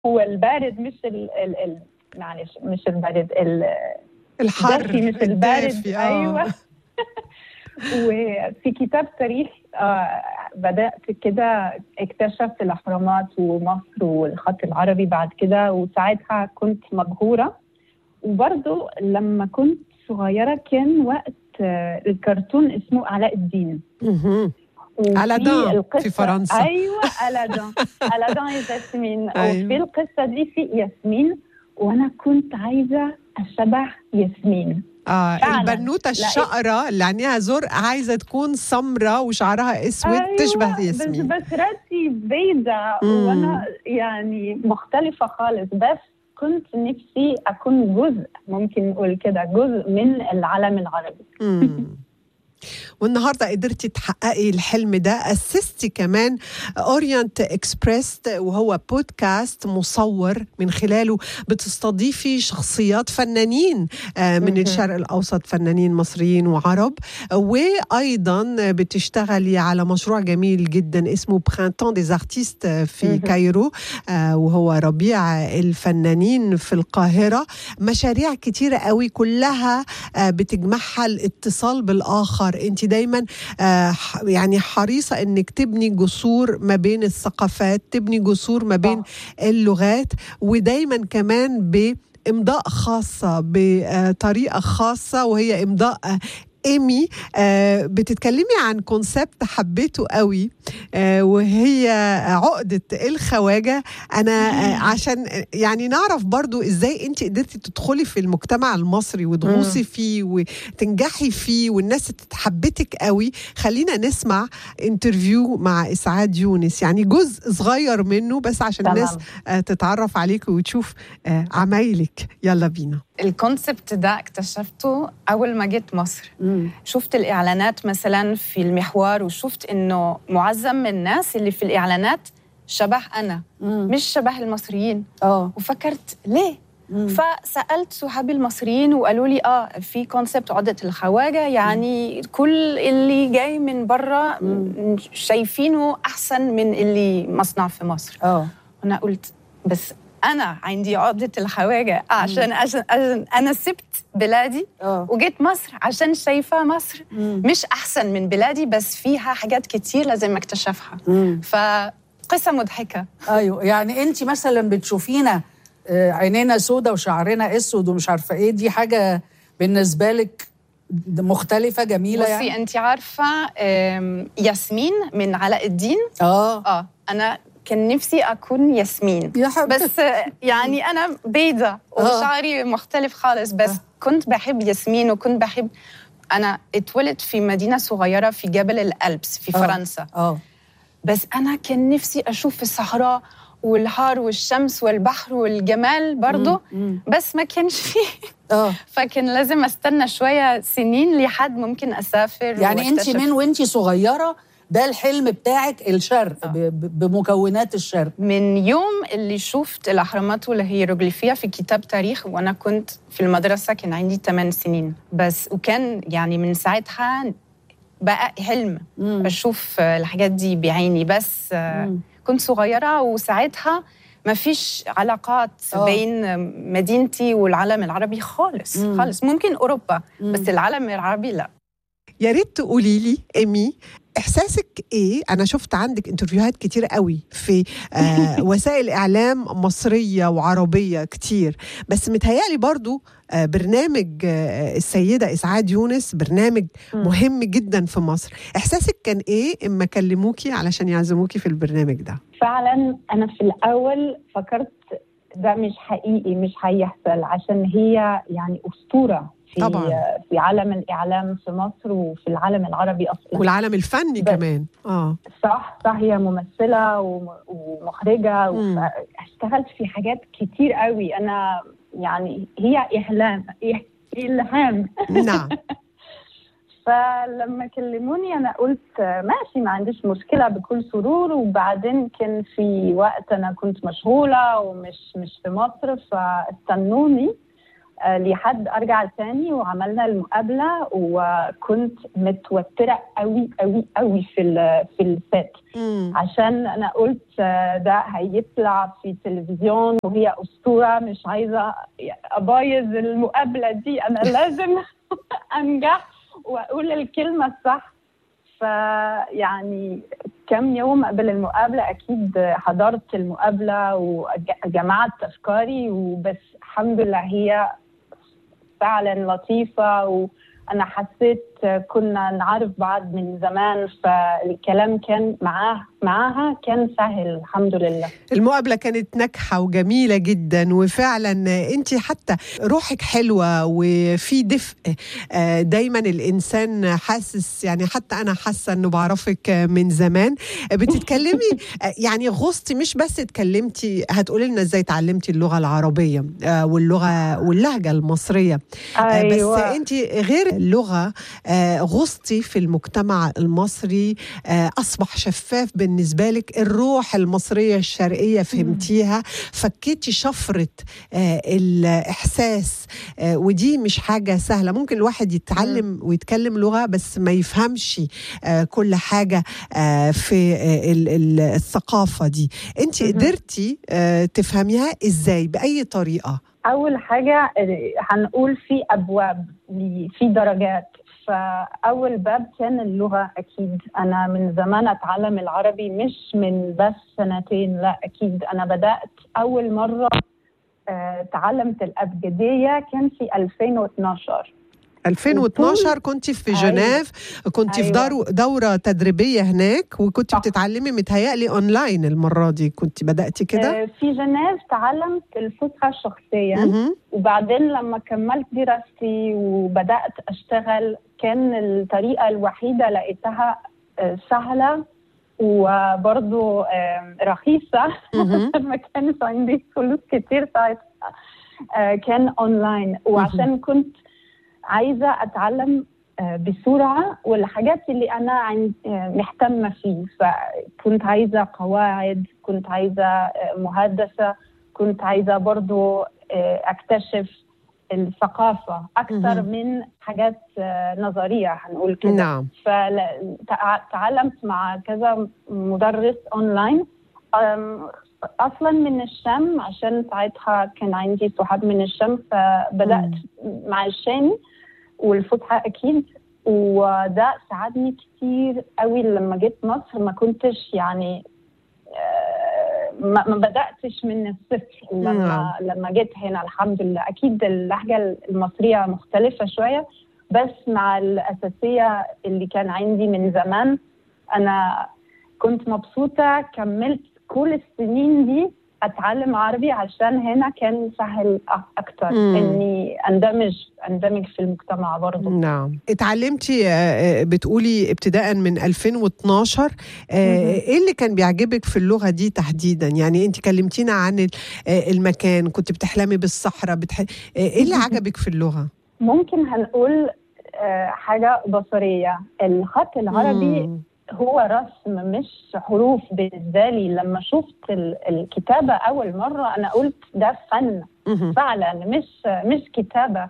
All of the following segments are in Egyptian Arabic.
هو البارد مش ال ال ال معلش مش البارد ال الحر الدافي مش البارد الدافي، آه. ايوه وفي كتاب تاريخ آه بدات كده اكتشفت الاهرامات ومصر والخط العربي بعد كده وساعتها كنت مبهوره وبرضه لما كنت صغيره كان وقت آه الكرتون اسمه علاء الدين مهم. وفي ألادان القصة- في فرنسا. ايوه الادان الادان ياسمين أيوة. وفي القصه دي في ياسمين وانا كنت عايزه اشبه ياسمين اه فعلاً. البنوته لا، الشقره اللي عينيها زرق عايزه تكون سمراء وشعرها اسود أيوة، تشبه بس ياسمين بشرتي بيضة مم. وانا يعني مختلفه خالص بس كنت نفسي اكون جزء ممكن نقول كده جزء من العالم العربي مم. والنهارده قدرتي تحققي الحلم ده اسستي كمان اورينت اكسبريس وهو بودكاست مصور من خلاله بتستضيفي شخصيات فنانين آه، من مهم. الشرق الاوسط فنانين مصريين وعرب وايضا بتشتغلي على مشروع جميل جدا اسمه برانتون ديز ارتيست في مهم. كايرو آه، وهو ربيع الفنانين في القاهره مشاريع كتيره قوي كلها آه، بتجمعها الاتصال بالاخر انت دايما آه، ح- يعني حريصه انك تبني جسور ما بين الثقافات تبني جسور ما بين اللغات ودايما كمان بامضاء خاصه بطريقه خاصه وهي امضاء آه، ايمي آه، بتتكلمي عن كونسبت حبيته قوي آه، وهي عقده الخواجه انا آه، عشان يعني نعرف برضو ازاي انت قدرتي تدخلي في المجتمع المصري وتغوصي فيه وتنجحي فيه والناس تحبتك قوي خلينا نسمع انترفيو مع اسعاد يونس يعني جزء صغير منه بس عشان تمام. الناس آه، تتعرف عليك وتشوف آه، عمايلك يلا بينا الكونسبت ده اكتشفته اول ما جيت مصر شفت الاعلانات مثلا في المحور وشفت انه معظم من الناس اللي في الاعلانات شبه انا مش شبه المصريين اه وفكرت ليه فسالت صحابي المصريين وقالوا لي اه في كونسبت عقده الخواجه يعني كل اللي جاي من بره شايفينه احسن من اللي مصنع في مصر اه وانا قلت بس انا عندي عقده الخواجه عشان عشان, عشان انا سبت بلادي اه وجيت مصر عشان شايفه مصر مم. مش احسن من بلادي بس فيها حاجات كتير لازم اكتشفها مم. فقصه مضحكه ايوه يعني انت مثلا بتشوفينا آه، عينينا سودة وشعرنا اسود ومش عارفه ايه دي حاجه بالنسبه لك مختلفه جميله بصي يعني انت عارفه آم، ياسمين من علاء الدين اه اه انا كان نفسي اكون ياسمين يا حبيبتي بس آه، يعني انا بيضة وشعري مختلف خالص بس آه. كنت بحب ياسمين وكنت بحب انا اتولدت في مدينه صغيره في جبل الألبس في آه. فرنسا اه بس انا كان نفسي اشوف الصحراء والهار والشمس والبحر والجمال برضه مم. بس ما كانش فيه اه فكان لازم استنى شويه سنين لحد ممكن اسافر يعني انت واكتشف. من وانت صغيره ده الحلم بتاعك الشرق آه. ب- ب- بمكونات الشرق من يوم اللي شفت الأهرامات والهيروغليفية في كتاب تاريخ وأنا كنت في المدرسة كان عندي 8 سنين بس وكان يعني من ساعتها بقى حلم مم. أشوف الحاجات دي بعيني بس مم. كنت صغيرة وساعتها ما فيش علاقات آه. بين مدينتي والعالم العربي خالص مم. خالص ممكن أوروبا مم. بس العالم العربي لا يا ريت تقولي لي ايمي احساسك ايه انا شفت عندك انترفيوهات كتير قوي في آه وسائل اعلام مصريه وعربيه كتير بس متهيألي برضو آه برنامج آه السيده اسعاد يونس برنامج مم. مهم جدا في مصر احساسك كان ايه اما كلموكي علشان يعزموكي في البرنامج ده فعلا انا في الاول فكرت ده مش حقيقي مش هيحصل عشان هي يعني اسطوره في طبعاً. في عالم الاعلام في مصر وفي العالم العربي اصلا والعالم الفني بس. كمان اه صح صح هي ممثله وم- ومخرجه مم. وف- اشتغلت في حاجات كتير قوي انا يعني هي احلام إح- الهام نعم فلما كلموني انا قلت ماشي ما عنديش مشكله بكل سرور وبعدين كان في وقت انا كنت مشغوله ومش مش في مصر فاستنوني آه، لحد ارجع تاني وعملنا المقابله وكنت متوتره قوي قوي قوي في ال- في السيت مم. عشان انا قلت آه، ده هيطلع في التلفزيون وهي اسطوره مش عايزه ابايظ المقابله دي انا لازم انجح واقول الكلمه الصح فيعني كم يوم قبل المقابله اكيد حضرت المقابله وجمعت افكاري وبس الحمد لله هي فعلا لطيفه وانا حسيت كنا نعرف بعض من زمان فالكلام كان معاه معاها كان سهل الحمد لله المقابلة كانت ناجحة وجميلة جدا وفعلا انت حتى روحك حلوة وفي دفء آه، دايما الانسان حاسس يعني حتى انا حاسة انه بعرفك من زمان بتتكلمي آه، يعني غصتي مش بس اتكلمتي هتقولي لنا ازاي اتعلمتي اللغة العربية آه، واللغة واللهجة المصرية آه، بس انت غير اللغه آه، غصتي في المجتمع المصري آه، اصبح شفاف بالنسبه لك الروح المصريه الشرقيه فهمتيها فكيتي شفره آه، الاحساس آه، ودي مش حاجه سهله ممكن الواحد يتعلم ويتكلم لغه بس ما يفهمش آه، كل حاجه آه، في آه، ال- ال- الثقافه دي انت مهم. قدرتي آه، تفهميها ازاي باي طريقه اول حاجه آه، هنقول في ابواب لي- في درجات فاول باب كان اللغه اكيد انا من زمان اتعلم العربي مش من بس سنتين لا اكيد انا بدات اول مره آه، تعلمت الابجديه كان في 2012 2012 كنت في أيوة. جنيف كنت في أيوة. دار دورة تدريبية هناك وكنت صح. بتتعلمي متهيألي اونلاين المرة دي كنت بدأتي كده آه، في جنيف تعلمت الفصحى شخصيا مهم. وبعدين لما كملت دراستي وبدأت أشتغل كان الطريقة الوحيدة لقيتها آه، سهلة وبرضو آه، رخيصة مهم. ما كانش عندي فلوس كتير ساعتها آه، كان أونلاين وعشان كنت عايزة أتعلم آه، بسرعة والحاجات اللي أنا عن- آه، مهتمة فيه فكنت عايزة قواعد كنت عايزة آه، مهندسة كنت عايزة برضو آه، أكتشف الثقافة أكثر مهم. من حاجات آه، نظرية هنقول كده نعم فتعلمت مع كذا مدرس اونلاين أم، اصلا من الشام عشان ساعتها كان عندي صحاب من الشام فبدات مع الشامي والفصحى اكيد وده ساعدني كتير قوي لما جيت مصر ما كنتش يعني آه، ما ما بداتش من الصفر لما لما جيت هنا الحمد لله اكيد اللهجه المصريه مختلفه شويه بس مع الاساسيه اللي كان عندي من زمان انا كنت مبسوطه كملت كل السنين دي اتعلم عربي عشان هنا كان سهل أ- اكتر مم. اني اندمج اندمج في المجتمع برضه نعم اتعلمتي آه، آه، بتقولي ابتداء من 2012 آه، مهم. ايه اللي كان بيعجبك في اللغة دي تحديدا يعني انت كلمتينا عن ال- آه، المكان كنت بتحلمي بالصحراء بتح... آه، ايه اللي عجبك في اللغة ممكن هنقول آه، حاجه بصريه الخط العربي مم. هو رسم مش حروف بالنسبه لي لما شفت ال- الكتابه اول مره انا قلت ده فن مهم. فعلا مش مش كتابه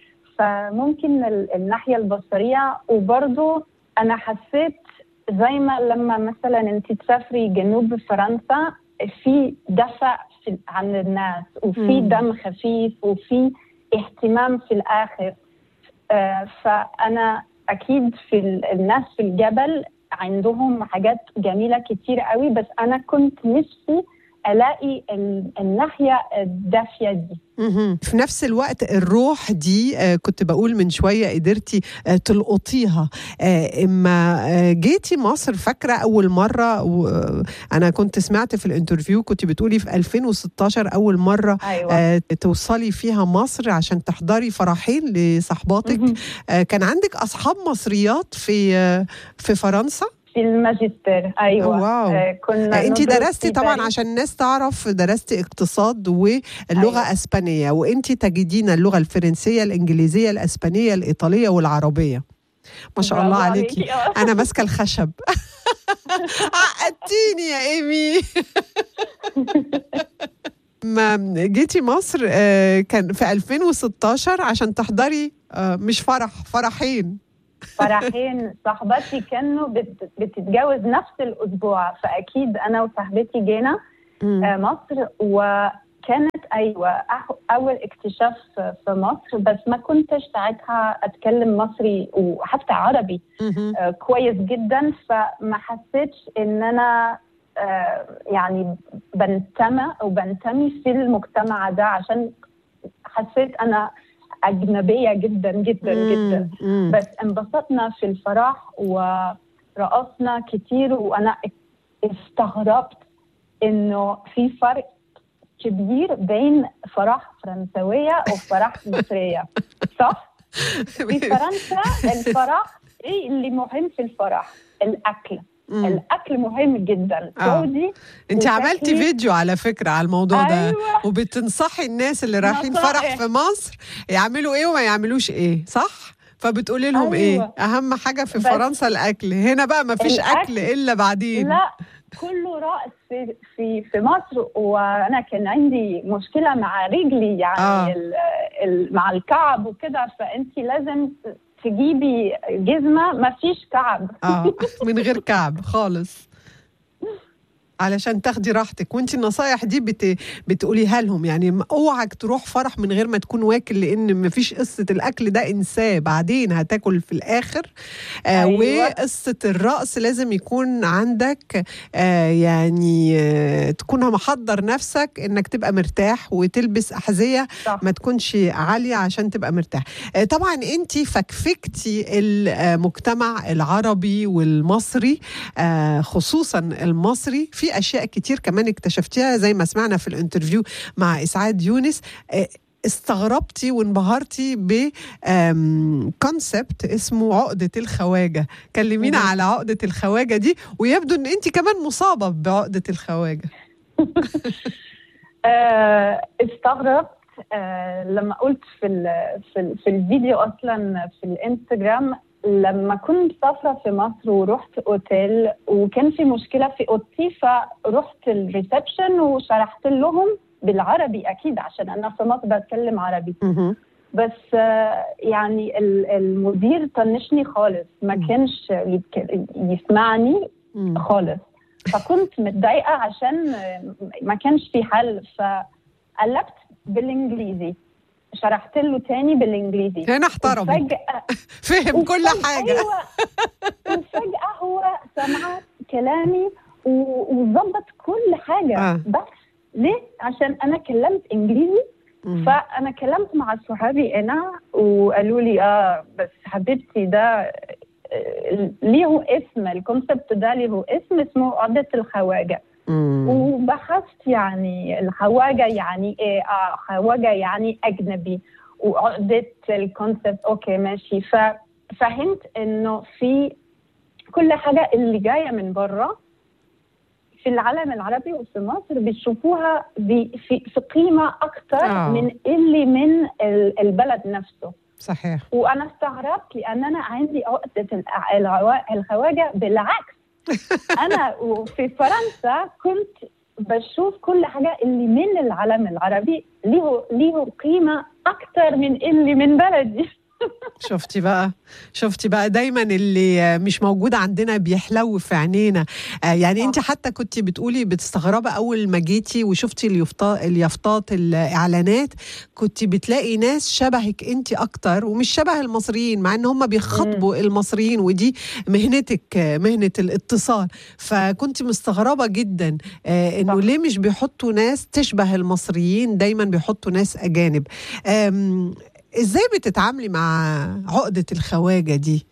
فممكن ال- الناحيه البصريه وبرضه انا حسيت زي ما لما مثلا انت تسافري جنوب فرنسا في دفع في عن الناس وفي مم. دم خفيف وفي اهتمام في الاخر آه، فانا اكيد في ال- الناس في الجبل عندهم حاجات جميله كتير قوي بس انا كنت نفسي الاقي ال- الناحيه الدافيه دي مهم. في نفس الوقت الروح دي آه، كنت بقول من شوية قدرتي آه، تلقطيها آه، اما آه، جيتي مصر فاكرة أول مرة و- أنا كنت سمعت في الانترفيو كنت بتقولي في 2016 أول مرة ايوه آه، توصلي فيها مصر عشان تحضري فرحين لصحباتك مهم. آه، كان عندك أصحاب مصريات في آه، في فرنسا في الماجستير ايوه واو. آه، كنا انت ندرس درستي في طبعا باريس. عشان الناس تعرف درستي اقتصاد واللغه أيوة. اسبانيه وانت تجدين اللغه الفرنسيه الانجليزيه الاسبانيه الايطاليه والعربيه ما شاء الله برافو عليكي آه. انا ماسكه الخشب عقدتيني يا ايمي ما جيتي مصر آه، كان في 2016 عشان تحضري آه، مش فرح فرحين فرحين صاحبتي كانوا بت- بتتجوز نفس الاسبوع فاكيد انا وصاحبتي جينا مم. آه، مصر وكانت ايوه أح- اول اكتشاف في مصر بس ما كنتش ساعتها اتكلم مصري وحتى عربي مهم. آه، كويس جدا فما حسيتش ان انا آه، يعني بنتمى او بنتمي في المجتمع ده عشان حسيت انا اجنبيه جدا جدا جدا مم. مم. بس انبسطنا في الفرح ورقصنا كتير وانا استغربت انه في فرق كبير بين فرح فرنسويه وفرح مصريه صح؟ في فرنسا الفرح ايه اللي مهم في الفرح؟ الاكل مم. الاكل مهم جدا آه. سعودي انت وشكلي- عملتي فيديو على فكره على الموضوع ده أيوة. وبتنصحي الناس اللي رايحين نصائح. فرح في مصر يعملوا ايه وما يعملوش ايه صح فبتقولي لهم أيوة. ايه اهم حاجه في بس- فرنسا الاكل هنا بقى ما فيش الأكل. اكل الا بعدين لا كله رأس في في في مصر وانا كان عندي مشكله مع رجلي يعني آه. آه. ال ال مع الكعب وكده فانت لازم تجيبي جزمه ما فيش كعب اه من غير كعب خالص علشان تاخدي راحتك وانت النصايح دي بت... بتقوليها لهم يعني م- اوعك تروح فرح من غير ما تكون واكل لان مفيش قصه الاكل ده انساه بعدين هتاكل في الاخر آه أيوة. وقصه الرقص لازم يكون عندك آه يعني آه تكون محضر نفسك انك تبقى مرتاح وتلبس احذيه صح. ما تكونش عاليه عشان تبقى مرتاح آه، طبعا انت فكفكتي المجتمع العربي والمصري آه، خصوصا المصري في اشياء كتير كمان اكتشفتيها زي ما سمعنا في الانترفيو مع اسعاد يونس آه، استغربتي وانبهرتي بكونسبت اسمه عقدة الخواجة كلمينا مهم. على عقدة الخواجة دي ويبدو ان انت كمان مصابة بعقدة الخواجة آه استغربت آه لما قلت في ال في, ال في الفيديو اصلا في الانستغرام لما كنت مسافره في مصر ورحت اوتيل وكان في مشكله في اوضتي فرحت الريسبشن وشرحت لهم بالعربي اكيد عشان انا في مصر بتكلم عربي مهم. بس آه، يعني ال- المدير طنشني خالص ما مم. كانش يتك- يسمعني مم. خالص فكنت متضايقه عشان ما كانش في حل فقلبت بالانجليزي شرحت له تاني بالانجليزي هنا احترم وفجأة فهم كل وفجأة- حاجة ايوه وفجأة هو سمع كلامي و- وظبط كل حاجة آه. بس ليه؟ عشان أنا كلمت إنجليزي مم. فأنا كلمت مع صحابي هنا وقالوا لي آه بس حبيبتي ده آه، ليه اسم الكونسبت ده ليه اسم اسمه عقدة الخواجة مم. وبحثت يعني الخواجة يعني ايه اه خواجة يعني اجنبي وعقدة الكونسبت اوكي ماشي ففهمت انه في كل حاجة اللي جاية من بره في العالم العربي وفي مصر بيشوفوها ب- في, في قيمة أكتر آه. من اللي من ال- البلد نفسه صحيح وانا استغربت لان انا عندي عقده الع- العوا- الخواجه بالعكس انا في فرنسا كنت بشوف كل حاجه اللي من العالم العربي ليه ليه قيمه اكتر من اللي من بلدي شفتي بقى شفتي بقى دايما اللي مش موجود عندنا بيحلو في عينينا آه يعني صح. انت حتى كنت بتقولي بتستغربي اول ما جيتي وشفتي اليافطات اليافطات الاعلانات كنت بتلاقي ناس شبهك انت اكتر ومش شبه المصريين مع ان هم بيخاطبوا المصريين ودي مهنتك آه، مهنه الاتصال فكنت مستغربه جدا آه انه صح. ليه مش بيحطوا ناس تشبه المصريين دايما بيحطوا ناس اجانب آم، ازاي بتتعاملي مع عقدة الخواجة دي؟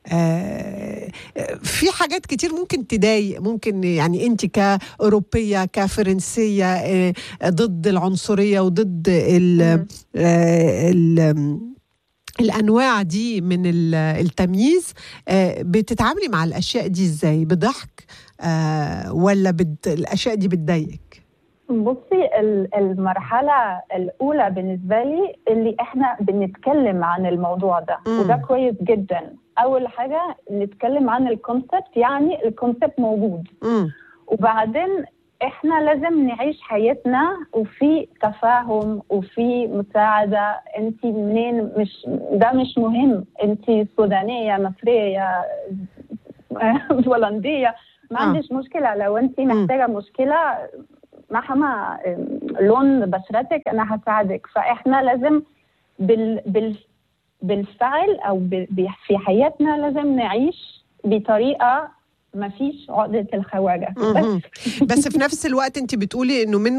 آه في حاجات كتير ممكن تضايق ممكن يعني انت كأوروبية كفرنسية آه ضد العنصرية وضد ال مم. آه ال الانواع دي من ال- التمييز آه، بتتعاملي مع الاشياء دي ازاي بضحك آه، ولا بت... الاشياء دي بتضايقك بصي ال- المرحله الاولى بالنسبه لي اللي احنا بنتكلم عن الموضوع ده مم. وده كويس جدا اول حاجه نتكلم عن الكونسبت يعني الكونسبت موجود مم. وبعدين احنا لازم نعيش حياتنا وفي تفاهم وفي مساعده انت منين مش ده مش مهم انت سودانيه مصريه هولنديه ما آه. عنديش مشكله لو انت محتاجه مشكله مهما لون بشرتك انا هساعدك فاحنا لازم بال بال بالفعل او ب- ب- في حياتنا لازم نعيش بطريقه ما فيش عقده الخواجه مهم. بس في نفس الوقت انت بتقولي انه من